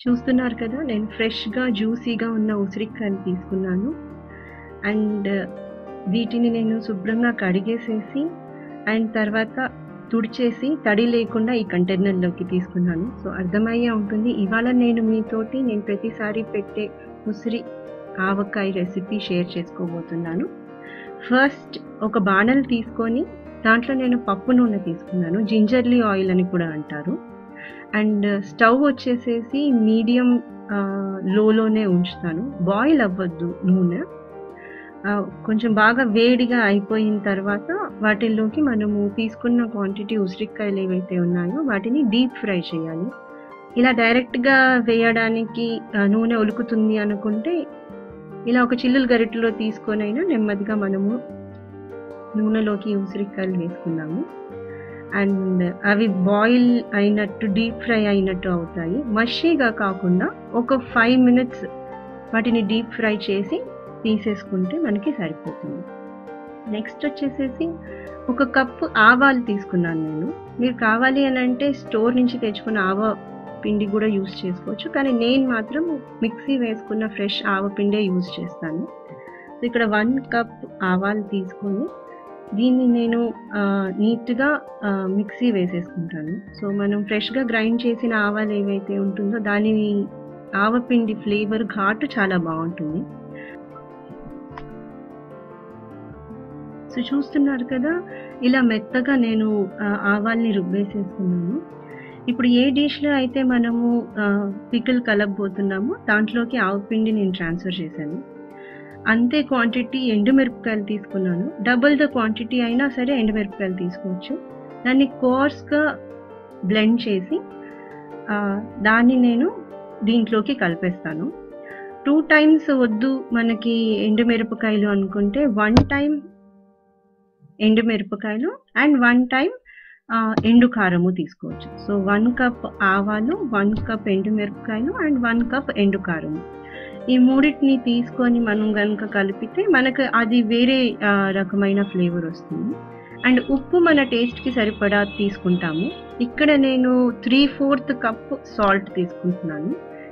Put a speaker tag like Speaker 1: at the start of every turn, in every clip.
Speaker 1: చూస్తున్నారు కదా నేను ఫ్రెష్‌గా, జ్యూసీగా ఉన్న ఉసిరికాయలు తీసుకున్నాను. అండ్ వీటిని నేను శుభ్రంగా కడిగేసేసి అండ్ తర్వాత తుడిచేసి తడి లేకుండా ఈ కంటైనర్‌లోకి తీసుకున్నాను. సో, అర్థమయ్యే ఉంటుంది. ఇవాళ నేను మీతోటి నేను ప్రతిసారి పెట్టే ఉసిరి ఆవకాయ రెసిపీ షేర్ చేసుకోబోతున్నాను. ఫస్ట్ ఒక బాణలి తీసుకొని దాంట్లో నేను పప్పు నూనె తీసుకున్నాను. జింజర్లీ ఆయిల్ అని కూడా అంటారు. అండ్ స్టవ్ వచ్చేసేసి మీడియం ఆహ్, లోలోనే ఉంచుతాను. బాయిల్ అవ్వద్దు నూనె. ఆహ్, కొంచెం బాగా వేడిగా అయిపోయిన తర్వాత వాటిల్లోకి మనము తీసుకున్న క్వాంటిటీ ఉసిరికాయలు ఏవైతే ఉన్నాయో వాటిని డీప్ ఫ్రై చేయాలి. ఇలా డైరెక్ట్‌గా వేయడానికి ఆహ్, నూనె ఒలుకుతుంది అనుకుంటే ఇలా ఒక చిల్లులు గరిటెలో తీసుకొనైనా నెమ్మదిగా మనము నూనెలోకి ఉసిరికాయలు వేసుకుందాము. అండ్ అవి బాయిల్ అయినట్టు డీప్ ఫ్రై అయినట్టు అవుతాయి. మషీగా కాకుండా ఒక 5 మినిట్స్ వాటిని డీప్ ఫ్రై చేసి తీసేసుకుంటే మనకి సరిపోతుంది. నెక్స్ట్ వచ్చేసేసి ఒక కప్పు ఆవాలు తీసుకున్నాను నేను. మీరు కావాలి అనంటే స్టోర్ నుంచి తెచ్చుకున్న ఆవ పిండి కూడా యూజ్ చేసుకోవచ్చు. కానీ నేను మాత్రం మిక్సీ వేసుకున్న ఫ్రెష్ ఆవపిండే యూజ్ చేస్తాను. సో, ఇక్కడ 1 కప్ ఆవాలు తీసుకొని దీన్ని నేను ఆహ్, నీట్‌గా ఆహ్, మిక్సీ వేసేసుకుంటాను. సో, మనం ఫ్రెష్‌గా గ్రైండ్ చేసిన ఆవాలు ఏవైతే ఉంటుందో దాని ఆవపిండి ఫ్లేవర్ ఘాటు చాలా బావుంటుంది. సో, చూస్తున్నారు కదా! ఇలా మెత్తగా నేను ఆహ్, ఆవాల్ని రుబ్బేసేసుకున్నాను. ఇప్పుడు ఏ డిష్‌లో అయితే మనము ఆహ్, పికిల్ కలపబోతున్నామో దాంట్లోకి ఆవపిండి నేను ట్రాన్స్‌ఫర్ చేశాను. అంతే క్వాంటిటీ ఎండుమిరపకాయలు తీసుకున్నాను. డబుల్ ద క్వాంటిటీ అయినా సరే ఎండుమిరపకాయలు తీసుకోవచ్చు. దాన్ని కోర్స్‌గా బ్లెండ్ చేసి ఆహ్, దాన్ని నేను దీంట్లోకి కలిపేస్తాను. 2 టైమ్స్ వద్దు మనకి ఎండుమిరపకాయలు అనుకుంటే 1 టైమ్ ఎండుమిరపకాయలు అండ్ 1 టైమ్ ఆహ్, ఎండు కారము తీసుకోవచ్చు. సో, 1 కప్ ఆవాలు, 1 కప్ ఎండుమిరపకాయలు అండ్ 1 కప్ ఎండు కారము. ఈ మూడిటిని తీసుకొని మనం గనుక కలిపితే మనకు అది వేరే ఆహ్, రకమైన ఫ్లేవర్ వస్తుంది. అండ్ ఉప్పు మన టేస్ట్‌కి సరిపడా తీసుకుంటాము. ఇక్కడ నేను 3/4 కప్ సాల్ట్ తీసుకుంటున్నాను.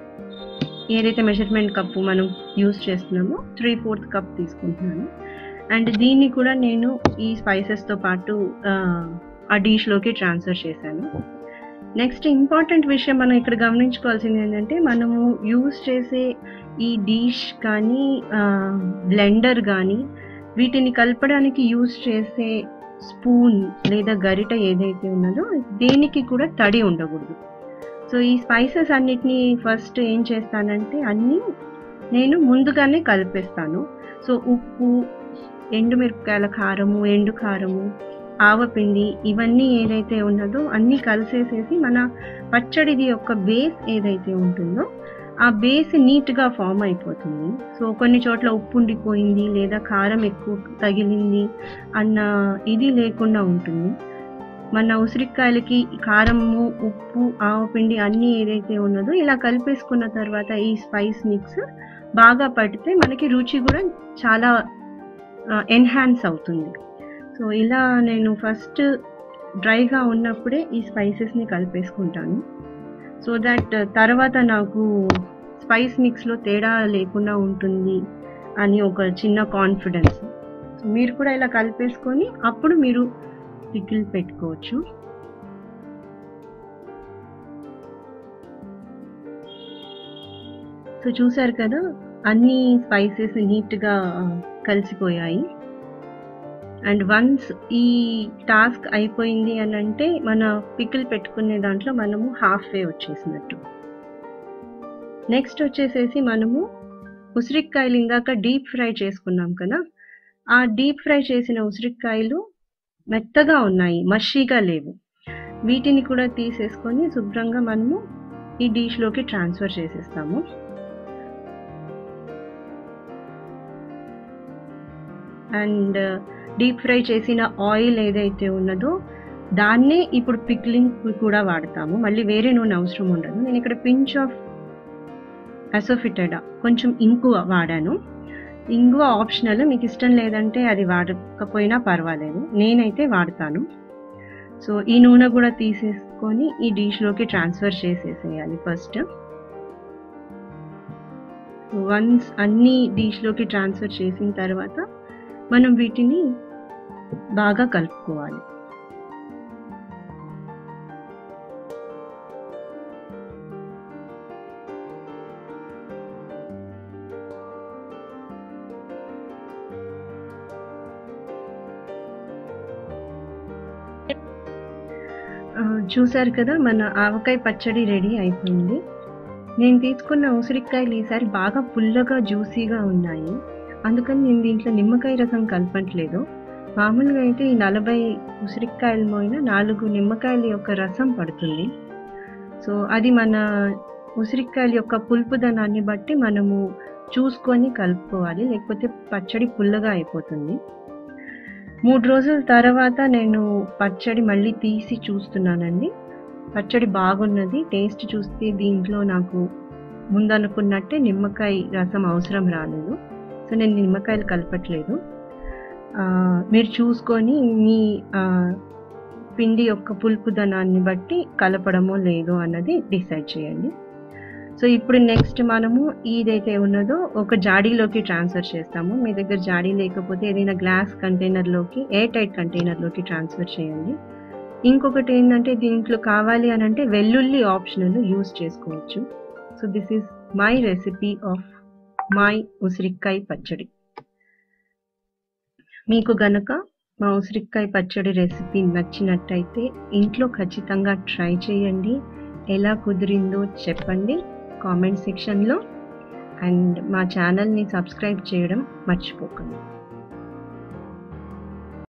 Speaker 1: ఏదైతే మెజర్‌మెంట్ కప్పు మనం యూజ్ చేస్తున్నామో 3/4 కప్ తీసుకుంటున్నాను. అండ్ దీన్ని కూడా నేను ఈ స్పైసెస్‌తో పాటు ఆహ్, ఆ డిష్‌లోకి ట్రాన్స్‌ఫర్ చేశాను. నెక్స్ట్ ఇంపార్టెంట్ విషయం మనం ఇక్కడ గమనించుకోవాల్సింది ఏంటంటే మనము యూజ్ చేసే ఈ డిష్ కానీ ఆహ్, బ్లెండర్ గానీ వీటిని కలపడానికి యూజ్ చేసే స్పూన్ లేదా గరిటె ఏదైతే ఉన్నదో దేనికి కూడా తడి ఉండకూడదు. సో, ఈ స్పైసెస్ అన్నిటిని ఫస్ట్ ఏం చేస్తానంటే అన్నీ నేను ముందుగానే కలిపేస్తాను. సో, ఉప్పు, ఎండుమిరపకాయల కారము, ఎండు కారము, ఆవపిండి ఇవన్నీ ఏదైతే ఉన్నదో అన్నీ కలిసేసేసి మన పచ్చడిది యొక్క బేస్ ఏదైతే ఉంటుందో ఆ బేస్ నీట్‌గా ఫార్మ్ అయిపోతుంది. సో, కొన్ని చోట్ల ఉప్పు ఉండిపోయింది లేదా కారం ఎక్కువ తగిలింది అన్న ఇది లేకుండా ఉంటుంది. మన ఉసిరికాయలకి కారము, ఉప్పు, ఆవపిండి అన్నీ ఏదైతే ఉన్నదో ఇలా కలిపేసుకున్న తర్వాత ఈ స్పైస్ మిక్స్ బాగా పట్టితే మనకి రుచి కూడా చాలా ఆహ్, ఎన్హాన్స్ అవుతుంది. సో, ఇలా నేను ఫస్ట్ డ్రైగా ఉన్నప్పుడే ఈ స్పైసెస్‌ని కలిపేసుకుంటాను. సో దట్ తర్వాత నాకు స్పైస్ మిక్స్‌లో తేడా లేకుండా ఉంటుంది అని ఒక చిన్న కాన్ఫిడెన్స్. సో, మీరు కూడా ఇలా కలిపేసుకొని అప్పుడు మీరు పికిల్ పెట్టుకోవచ్చు. సో, చూసారు కదా! అన్నీ స్పైసెస్ నీట్‌గా కలిసిపోయాయి. అండ్ వన్స్ ఈ టాస్క్ అయిపోయింది అనంటే మన పికిల్ పెట్టుకునే దాంట్లో మనము హాఫ్ వే వచ్చేసినట్టు. నెక్స్ట్ వచ్చేసేసి మనము ఉసిరికాయలు ఇందాక డీప్ ఫ్రై చేసుకున్నాం కదా! ఆ డీప్ ఫ్రై చేసిన ఉసిరికాయలు మెత్తగా ఉన్నాయి. మషీగా లేవు. వీటిని కూడా తీసేసుకొని శుభ్రంగా మనము ఈ డిష్‌లోకి ట్రాన్స్‌ఫర్ చేసేస్తాము. అండ్ డీప్ ఫ్రై చేసిన ఆయిల్ ఏదైతే ఉన్నదో దాన్నే ఇప్పుడు పికిలింగ్‌కి కూడా వాడతాము. మళ్ళీ వేరే నూనె అవసరం ఉండదు. నేను ఇక్కడ పించ్ ఆఫ్ అసోఫిటెడా కొంచెం ఇంగువ వాడాను. ఇంగువ ఆప్షనల్. మీకు ఇష్టం లేదంటే అది వాడకపోయినా పర్వాలేదు. నేనైతే వాడతాను. సో, ఈ నూనె కూడా తీసేసుకొని ఈ డిష్‌లోకి ట్రాన్స్‌ఫర్ చేసేసేయాలి ఫస్ట్. వన్స్ అన్ని డిష్‌లోకి ట్రాన్స్‌ఫర్ చేసిన తర్వాత మనం వీటిని బాగా కలుపుకోవాలి. ఆహ్, చూసారు కదా! మన ఆవకాయ పచ్చడి రెడీ అయిపోయింది. నేను తీసుకున్న ఉసిరికాయలు ఈసారి బాగా పుల్లగా, జ్యూసీగా ఉన్నాయి. అందుకని నేను దీంట్లో నిమ్మకాయ రసం కలపట్లేదు. మామూలుగా అయితే ఈ 40 ఉసిరికాయలు మోయిన 4 నిమ్మకాయల యొక్క రసం పడుతుంది. సో, అది మన ఉసిరికాయల యొక్క పులుపుదనాన్ని బట్టి మనము చూసుకొని కలుపుకోవాలి. లేకపోతే పచ్చడి పుల్లగా అయిపోతుంది. 3 రోజుల తర్వాత నేను పచ్చడి మళ్ళీ తీసి చూస్తున్నానండి. పచ్చడి బాగున్నది. టేస్ట్ చూస్తే దీంట్లో నాకు ముందనుకున్నట్టే నిమ్మకాయ రసం అవసరం రాలేదు. సో, నేను నిమ్మకాయలు కలపట్లేదు. ఆహ్, మీరు చూసుకొని మీ ఆహ్, పిండి యొక్క పులుపుదనాన్ని బట్టి కలపడమో లేదో అన్నది డిసైడ్ చేయండి. సో, ఇప్పుడు నెక్స్ట్ మనము ఇదైతే ఉన్నదో ఒక జాడీలోకి ట్రాన్స్‌ఫర్ చేస్తాము. మీ దగ్గర జాడీ లేకపోతే ఏదైనా గ్లాస్ కంటైనర్‌లోకి ఎయిర్ టైట్ కంటైనర్‌లోకి ట్రాన్స్‌ఫర్ చేయండి. ఇంకొకటి ఏందంటే దీంట్లో కావాలి అనంటే వెల్లుల్లి ఆప్షనల్ యూజ్ చేసుకోవచ్చు. So, this is my recipe of my ఉసిరికాయ పచ్చడి. మీకు గనక మా ఉసిరికాయ పచ్చడి రెసిపీ నచ్చినట్టయితే ఇంట్లో ఖచ్చితంగా ట్రై చేయండి. ఎలా కుదిరిందో చెప్పండి కామెంట్ సెక్షన్‌లో. అండ్ మా ఛానల్‌ని సబ్స్క్రైబ్ చేయడం మర్చిపోకండి.